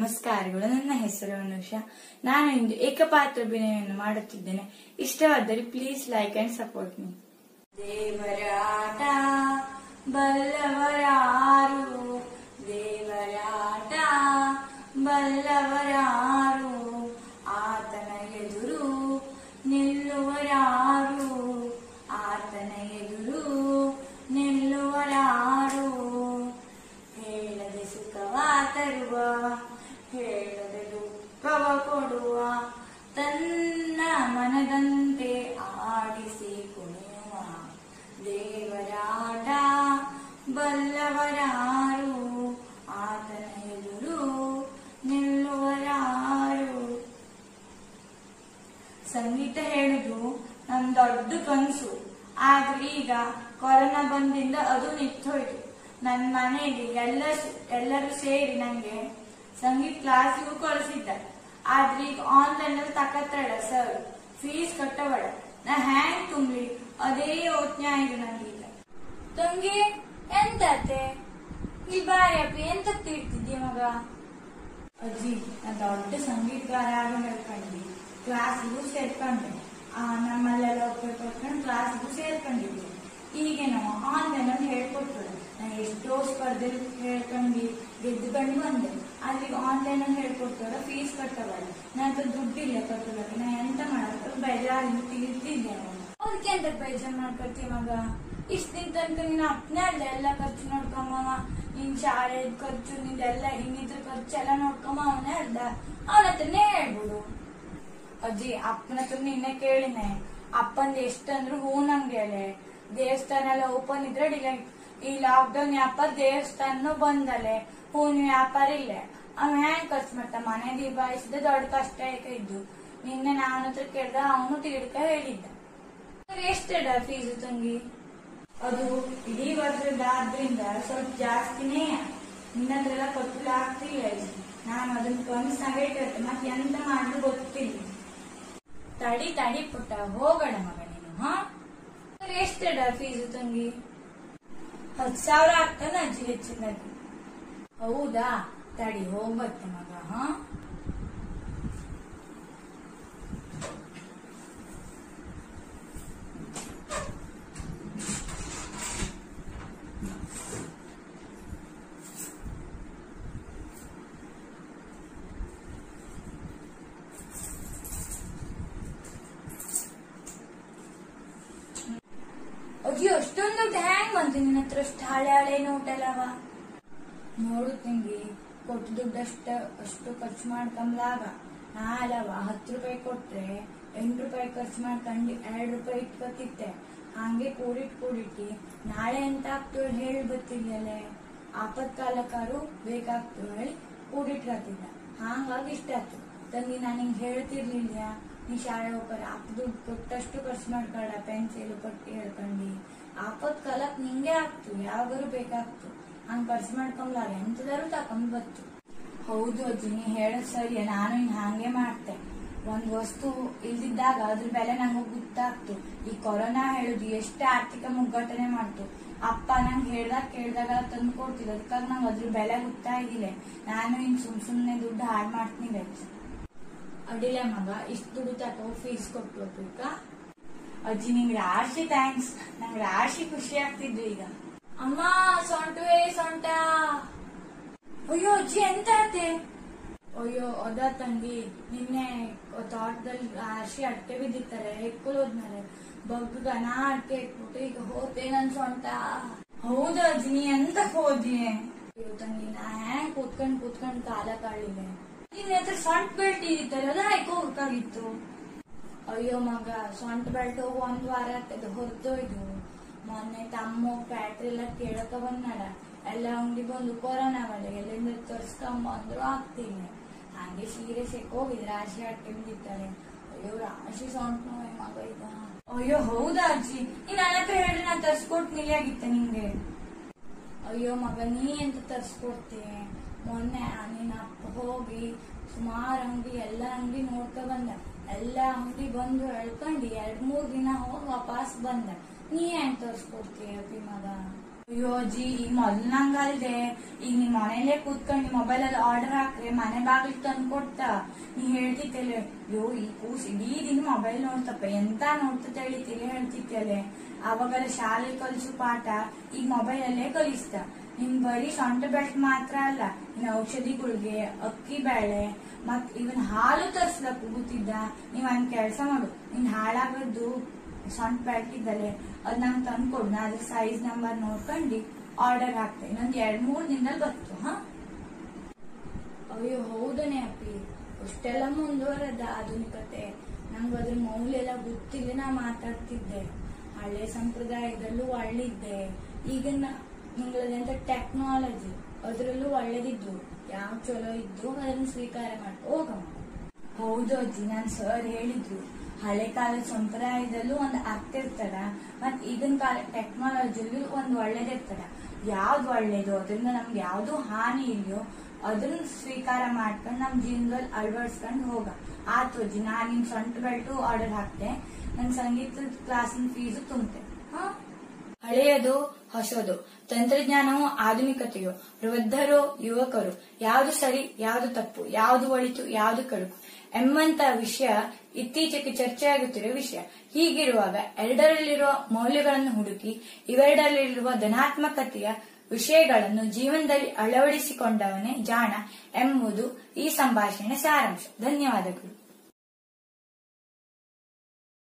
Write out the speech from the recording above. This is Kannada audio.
ನಮಸ್ಕಾರಗಳು ನನ್ನ ಹೆಸರು ಅನುಷ ನಾನು ಇಂದು ಏಕಪಾತ್ರ ಅಭಿನಯವನ್ನು ಮಾಡುತ್ತಿದ್ದೇನೆ ಇಷ್ಟವಾದರೆ please like and support me ದೇವರ ಆಟ ಬಲ್ಲವರಾರು ದೇವರ ಆಟ ಬಲ್ಲವರಾರು ಆತನ ಎದುರು ನಿಲ್ಲುವರಾರು ಆತನ ಎದುರು ನಿಲ್ಲುವರಾರು ಹೇಳದೆ ಸುಖವ ತರುವ ಹೇಳದೆ ದುಃಖವ ಕೊಡುವ ತನ್ನ ಮನದಂತೆ ಆಡಿಸಿ ಕುಣಿಯುವ ದೇವರಾಟ ಬಲ್ಲವರಾರು ಆತನ ಎದುರು ನಿಲ್ಲುವರಾರು ಸಂಗೀತ ಹೇಳುದು ನನ್ ದೊಡ್ಡ ಕನಸು ಆದ್ರೆ ಈಗ ಕೊರೋನಾ ಬಂದಿಂದ ಅದು ನಿಂತೋಯ್ತು ನನ್ ಮನೆಗೆ ಎಲ್ಲ ಎಲ್ಲರೂ ಸೇರಿ ನಂಗೆ ಸಂಗೀತ ಕ್ಲಾಸಿಗೂ ಕಳಿಸಿದ್ದಾರೆ ಆದ್ರೆ ಈಗ ಆನ್ಲೈನ್ ಅಲ್ಲಿ ತಕತ್ತಡ ಸರ್ ಫೀಸ್ ಕಟ್ಟಬೇಡ ನಾ ಹ್ಯಾಂಗ್ ತುಂಬ್ಲಿ ಅದೇ ಯೋಚನೆ ಆಯ್ತು ನಂಗೀಗ ತಂಗಿ ಎಂತತೆ ಇಲ್ಲಿ ಬಾರಿ ಅಪ್ಪಿ ಎಂತ ತಿಳ್ತಿದ್ದೆ ಮಗ ಅಜ್ಜಿ ನಾ ದೊಡ್ಡ ಸಂಗೀತಗಾರ ಆಗ ಹೇಳ್ಕೊಂಡ್ವಿ ಕ್ಲಾಸಿಗೂ ಸೇರ್ಕೊಂಡೆ ಆ, ನಮ್ಮಲ್ಲೆಲ್ಲ ಒಪ್ಪಿಕೊಂಡು ಕ್ಲಾಸಿಗೂ ಸೇರ್ಕೊಂಡಿದ್ವಿ ಈಗ ನಾವು ಆನ್ಲೈನ್ ಅಲ್ಲಿ ಹೇಳ್ಕೊಟ್ಬಿಡು ನಾ ಎಷ್ಟೋ ಸ್ಪರ್ಧೆ ಹೇಳ್ಕೊಂಡು ಗೆದ್ದುಕೊಂಡು ಬಂದೆ ಅಲ್ಲಿಗೆ ಆನ್ಲೈನ್ ಅಲ್ಲಿ ಹೇಳ್ಕೊಡ್ತಾರ ಫೀಸ್ ಕಟ್ಟಬೇಡ ನನ್ನ ಹತ್ರ ದುಡ್ಡಿಲ್ಲ ಕಟ್ಟಬೇಕು ನಾ ಎಂತ ಮಾಡಬೇಕು ಬೇಜಾರಿಂದ ತಿಳ್ತಿದ್ದೆ ನಾನು ಅದಕ್ಕೆ ಎಂತ ಬೇಜಾರ್ ಮಾಡ್ಕೊಳ್ತಿ ಮಗ ಇಷ್ಟ ದಿನ ತನಕ ನೀನು ಅಪ್ನೇ ಅಲ್ಲ ಎಲ್ಲ ಖರ್ಚು ನೋಡ್ಕೊಂಬವ ನಿನ್ ಶಾಲೆ ಖರ್ಚು ನಿಂದೆಲ್ಲ ಇನ್ನಿದ್ರ ಖರ್ಚು ಎಲ್ಲ ನೋಡ್ಕೊಂಬ ಅವನೇ ಅಲ್ಲ ಅವನ ಹತ್ರನೇ ಹೇಳ್ಬಿಡು ಅಜ್ಜಿ ಅಪ್ಪನ ಹತ್ರ ನಿನ್ನೆ ಕೇಳಿನೆ ಅಪ್ಪಂದ್ ಎಷ್ಟಂದ್ರು ಹೂ ನಂಗೆ ಹೇಳೆ ದೇವಸ್ಥಾನ ಎಲ್ಲ ಓಪನ್ ಇದ್ರೆ ಡಿಲೇ ಈ ಲಾಕ್ಡೌನ್ ವ್ಯಾಪಾರ ದೇವಸ್ಥಾನ ಬಂದಲೆ ಹೂವಿನ ವ್ಯಾಪಾರ ಇಲ್ಲ ಅವ ಹೆಂಗ್ ಖರ್ಚು ಮಾಡ್ತ ಮನೆ ದೀಪಾಯಿಸಿದ ದೊಡ್ಡ ಕಷ್ಟ ಇದ್ದು ನಿನ್ನೆ ನಾನು ಹತ್ರ ಕೇಳ್ದ ಅವನು ತಿಳ್ಕ ಹೇಳಿದ್ದ ಎಷ್ಟಡ ಫೀಸು ತಂಗಿ ಅದು ಇಡೀ ವರ್ಷದ ಆದ್ರಿಂದ ಸ್ವಲ್ಪ ಜಾಸ್ತಿನೇ ನಿನ್ನ ಹತ್ರ ಎಲ್ಲ ಕೊಟ್ಟು ಆಗ್ತಿಲ್ಲ ಅಜ್ಜಿ. ನಾನು ಅದನ್ನ ಕನಸಾಗ ಇಟ್ಟಿರ್ತೆ ಮತ್ತೆ ಎಂತ ಮಾಡ್ಲು ಗೊತ್ತಿಲ್ಲ ತಡಿ ತಡಿ ಪುಟ್ಟ ಹೋಗೋಣ ಮಗ ನೀನು ಹಾ ಎಷ್ಟಡ ಫೀಸು ತಂಗಿ ಹತ್ ಸಾವಿರ ಆಗ್ತಾನ ಅಜ್ಜಿ ಹೆಚ್ಚಿನದಾಗಿ ಹೌದಾ ತಡಿ ಹೋಗ್ಬತ್ತೆ ಮಗ ಹಾ ಅಜ್ಜಿ ಅಷ್ಟೊಂದು ದುಡ್ಡು ಹ್ಯಾಂಗ್ ಬಂತು ನಿನ್ನ ಹತ್ರ ಅಷ್ಟು ಹಳೆ ಹಳೆ ನೋಟ್ ಅಲ್ಲವ ನೋಡು ತಂಗಿ ಕೊಟ್ಟು ದುಡ್ಡು ಅಷ್ಟ ಅಷ್ಟು ಖರ್ಚು ಮಾಡ್ಕೊಂಬ್ಲಾಗ ನಾ ಅಲ್ಲವ ಹತ್ತು ರೂಪಾಯಿ ಕೊಟ್ರೆ ಎಂಟು ರೂಪಾಯಿ ಖರ್ಚು ಮಾಡ್ಕೊಂಡು ಎರಡು ರೂಪಾಯಿ ಇಟ್ಕೊತಿತ್ತೆ ಹಂಗೆ ಕೂಡಿಟ್ ಕೂಡಿಟ್ಟಿ ನಾಳೆ ಎಂತ ಆಗ್ತು ಹೇಳಿ ಗೊತ್ತಿಲ್ಲಲೆ ಆಪತ್ಕಾಲಕ್ಕಾರು ಬೇಕಾಗ್ತು ಹೇಳಿ ಕೂಡಿಟ್ಕೊತಿದ್ದ ಹಂಗಾಗಿ ಇಷ್ಟ ಆಯ್ತು ತಂಗಿ ನಾನು ಹಿಂಗ್ ಹೇಳ್ತಿರ್ಲಿಲ್ಲ ನೀ ಶಾಲೆ ಹೋಗ್ತಾರೆ ಅಪ್ಪ ದುಡ್ಡು ಕೊಟ್ಟಷ್ಟು ಖರ್ಚು ಮಾಡ್ಕೊಳ ಪೆನ್ಸಿಲ್ ಕೊಟ್ಟು ಹೇಳ್ಕೊಂಡಿ ಆಪತ್ ಕಾಲಕ್ ನಿಂಗೆ ಆಗ್ತು ಯಾವಾಗಾರು ಬೇಕಾಗ್ತು ಹಂಗ್ ಖರ್ಚು ಮಾಡ್ಕೊಂಬ್ಲಾಗ ಎಂತದಾರು ತಕೊಂಡ್ ಬತ್ತು ಹೌದು ಅಜ್ಜಿ ನೀ ಹೇಳೋದ್ ಸರಿ ನಾನು ಹಿಂಗ್ ಹಂಗೆ ಮಾಡ್ತೆ ಒಂದ್ ವಸ್ತು ಇಲ್ದಿದ್ದಾಗ ಅದ್ರ ಬೆಲೆ ನಂಗೆ ಗೊತ್ತಾಗ್ತು ಈ ಕೊರೋನಾ ಹೇಳುದು ಎಷ್ಟು ಆರ್ಥಿಕ ಮುಗ್ಗಟ್ಟನೆ ಮಾಡ್ತು ಅಪ್ಪ ನಂಗೆ ಹೇಳ್ದಾಗ ಕೇಳ್ದಾಗ ತಂದು ಕೊಡ್ತಿಲ್ಲ ಅದಕ್ಕಾಗಿ ನಂಗೆ ಅದ್ರ ಬೆಲೆ ಗೊತ್ತಾಗಿಲ್ಲ ನಾನು ಹಿಂಗ್ ಸುಮ್ ಸುಮ್ನೆ ದುಡ್ಡು ಹಾಳು ಮಾಡ್ತೀನಿ ಅಜ್ಜಿ ಅಡಿಲ್ಲ ಮಗ ಇಷ್ಟು ದುಡ್ಡು ತಗೋ ಫೀಸ್ ಕೊಟ್ಟು ಹೋಗ್ಬೇಕಾ ಅಜ್ಜಿ ನಿಂಗೆ ರಾಶಿ ಥ್ಯಾಂಕ್ಸ್ ನಂಗೆ ರಾಶಿ ಖುಷಿ ಆಗ್ತಿದ್ದು ಈಗ ಅಮ್ಮ ಸೊಂಟವೇ ಸೊಂಟ ಅಯ್ಯೋ ಅಜ್ಜಿ ಎಂತ ಆತೆ ಅಯ್ಯೋ ಅದ ತಂಗಿ ನಿನ್ನೆ ತೋಟದಲ್ಲಿ ರಾಶಿ ಅಟ್ಟೆ ಬಿದ್ದಿರ್ತಾರೆ ಹೆಕ್ಕಲ್ ಹೋದ್ಮೇಲೆ ಬಗ್ಗ ನಾ ಅಟ್ಟೆ ಇಟ್ಬಿಟ್ಟು ಈಗ ಹೋತೆ ನನ್ ಸೊಂಟ ಹೌದಾ ಅಜ್ಜಿ ನೀ ಎಂತ ಹೋದಿ ಅಯ್ಯೋ ತಂಗಿ ನಾ ಹ್ಯಾಂಗ್ ಕೂತ್ಕೊಂಡ್ ಕೂತ್ಕೊಂಡ್ ಕಾಲ ಕಾಳಿಲ್ಲ ನಿನ್ನ ಹತ್ರ ಸೊಂಟ ಬೆಲ್ಟ್ ಇದಿತ್ತಲ್ಲ ಅದ ಹಾಕೋಬೇಕಾಗಿತ್ತು ಅಯ್ಯೋ ಮಗ ಸೊಂಟ ಬೆಲ್ಟ್ ಹೋಗಿ ಒಂದ್ ವಾರ ಆಗ್ತದೆ ಹೊರತೋಯ್ದು ಮೊನ್ನೆ ತಮ್ಮ ಫ್ಯಾಕ್ಟ್ರಿ ಎಲ್ಲ ಕೇಳಕ ಬಂದಾಡ ಎಲ್ಲ ಅಂಗಡಿ ಬಂದು ಕೊರೋನಾ ಮೇಲೆ ಎಲ್ಲಿಂದ ತರ್ಸ್ಕೊಂಬಂದ್ರು ಆಗ್ತಿಲ್ಲ ಹಂಗೆ ಸೀರೆ ಸೆಕ್ ಹೋಗಿದ್ ರಾಶಿ ಅಟ್ಟೆ ಬಿದ್ದಿರ್ತಾರೆ ಅಯ್ಯೋ ರಾಶಿ ಸೊಂಟ ನೋವೆ ಮಗ ಈಗ ಅಯ್ಯೋ ಹೌದಾ ಅಜ್ಜಿ ನೀನ್ ನನ್ನ ಹತ್ರ ಹೇಳಿ ನಾ ತರ್ಸ್ಕೊಟ್ ನಿಲ್ಲಿಯಾಗಿತ್ತ ನಿಂಗೆ ಅಯ್ಯೋ ಮಗ ನೀ ಎಂತ ತರ್ಸ್ಕೊಡ್ತಿ ಮೊನ್ನೆ ನಿನ್ನ ಅಪ್ಪ ಹೋಗಿ ಸುಮಾರು ಅಂಗಡಿ ಎಲ್ಲ ಅಂಗಡಿ ನೋಡ್ಕ ಬಂದ ಎಲ್ಲ ಅಂಗಡಿ ಬಂದು ಹೇಳ್ಕೊಂಡು ಎರಡ್ ಮೂರ್ ದಿನ ಹೋಗಿ ವಾಪಸ್ ಬಂದ ನೀ ಹೆಂಗ್ ತರ್ಸ್ಕೊಡ್ತಿ ಅಪ್ಪಿ ಮಗ ಅಯ್ಯೋ ಅಜ್ಜಿ ಈಗ ಮೊದ್ಲಂಗಲ್ದೆ ಈಗ ನಿಮ್ ಮನೇಲೆ ಕೂತ್ಕೊಂಡು ಮೊಬೈಲ್ ಅಲ್ಲಿ ಆರ್ಡರ್ ಹಾಕ್ರೆ ಮನೆ ಬಾಗಿಲು ತಂದು ಕೊಡ್ತಾ ನೀ ಹೇಳ್ತಿತ್ತಲೆ ಅಯ್ಯೋ ಈ ಕೂಸ್ ಇಡೀ ದಿನ ಮೊಬೈಲ್ ನೋಡ್ತಪ್ಪ ಎಂತ ನೋಡ್ತತೆ ಹೇಳಿ ತಿಳಿ ಹೇಳ್ತಿತ್ತಲೆ ಅವಾಗೆಲ್ಲ ಶಾಲೆ ಕಲಿಸು ಪಾಠ ಈಗ ಮೊಬೈಲ್ ಅಲ್ಲೇ ಕಲಿಸ್ತ ನಿನ್ ಬರೀ ಸೊಂಟ ಬೆಲ್ಟ್ ಮಾತ್ರ ಅಲ್ಲ ಇನ್ನು ಔಷಧಿಗಳಿಗೆ ಅಕ್ಕಿ ಬೇಳೆ ಮತ್ ಇವನ್ ಹಾಲು ತರ್ಸ್ಲಕ್ ಕೂತಿದ್ದ ನೀವ್ ಒಂದ್ ಕೆಲ್ಸ ಮಾಡು ನಿನ್ ಹಾಳಾಗದ್ದು ಸೊಂಟ ಬೆಲ್ಟ್ ಇದ್ದಲೆ ಅದ್ ನಂಗೆ ತಂದ್ಕೊಡು ನಾ ಅದ್ರ ಸೈಜ್ ನಂಬರ್ ನೋಡ್ಕೊಂಡು ಆರ್ಡರ್ ಹಾಕ್ತೆ ಇನ್ನೊಂದ್ ಎರಡ್ ಮೂರ್ ದಿನದಲ್ಲಿ ಬತ್ತು ಹಾ ಅಯ್ಯೋ ಹೌದನೇ ಅಪ್ಪಿ ಅಷ್ಟೆಲ್ಲ ಮುಂದುವರೆದ ಆಧುನಿಕತೆ ನಂಗೆ ಅದ್ರ ಮೌಲ್ಯ ಎಲ್ಲ ಗೊತ್ತಿಲ್ಲ ನಾ ಮಾತಾಡ್ತಿದ್ದೆ ಹಳೆ ಸಂಪ್ರದಾಯದಲ್ಲೂ ಒಳ್ಳಿದ್ದೆ ಈಗಿನ ನಿಂಗಳದಂತ ಟೆಕ್ನಾಲಜಿ ಅದ್ರಲ್ಲೂ ಒಳ್ಳೇದಿದ್ದು ಯಾವ ಚಲೋ ಇದ್ದು ಅದನ್ನ ಸ್ವೀಕಾರ ಮಾಡಿ ಹೋಗಮ್ಮ ಹೌದು ಅಜ್ಜಿ ನಾನ್ ಸರ್ ಹೇಳಿದ್ರು ಹಳೆ ಕಾಲದ ಸಂಪ್ರದಾಯದಲ್ಲೂ ಒಂದ್ ಅರ್ಥ ಇರ್ತದ ಮತ್ ಈಗಿನ ಕಾಲ ಟೆಕ್ನಾಲಜಿಲೂ ಒಂದ್ ಒಳ್ಳೇದಿರ್ತದ ಯಾವ್ದು ಒಳ್ಳೇದು ಅದರಿಂದ ನಮ್ಗೆ ಯಾವ್ದು ಹಾನಿ ಇಲ್ಯೋ ಅದನ್ನ ಸ್ವೀಕಾರ ಮಾಡ್ಕೊಂಡು ನಮ್ ಜೀವನದಲ್ಲಿ ಅಳವಡಿಸ್ಕೊಂಡು ಹೋಗ ಆತು ಅಜ್ಜಿ ನಾನ್ ನಿಮ್ ಸೊಂಟ ಬೆಲ್ಟು ಆರ್ಡರ್ ಹಾಕ್ತೆ ನನ್ ಸಂಗೀತದ ಕ್ಲಾಸಿನ ಫೀಸು ತುಂಬತೆ ಹಾ ಹಳೆಯದು ಹೊಸದು ತಂತ್ರಜ್ಞಾನವು ಆಧುನಿಕತೆಯು ವೃದ್ಧರು ಯುವಕರು ಯಾವುದು ಸರಿ ಯಾವುದು ತಪ್ಪು ಯಾವುದು ಒಳಿತು ಯಾವುದು ಕಡುಕು ಎಂಬಂತ ವಿಷಯ ಇತ್ತೀಚೆಗೆ ಚರ್ಚೆಯಾಗುತ್ತಿರುವ ವಿಷಯ ಹೀಗಿರುವಾಗ ಎರಡರಲ್ಲಿರುವ ಮೌಲ್ಯಗಳನ್ನು ಹುಡುಕಿ ಇವೆರಡರಲ್ಲಿರುವ ಧನಾತ್ಮಕತೆಯ ವಿಷಯಗಳನ್ನು ಜೀವನದಲ್ಲಿ ಅಳವಡಿಸಿಕೊಂಡವನೇ ಜಾಣ ಎಂಬುದು ಈ ಸಂಭಾಷಣೆ ಸಾರಾಂಶ ಧನ್ಯವಾದಗಳು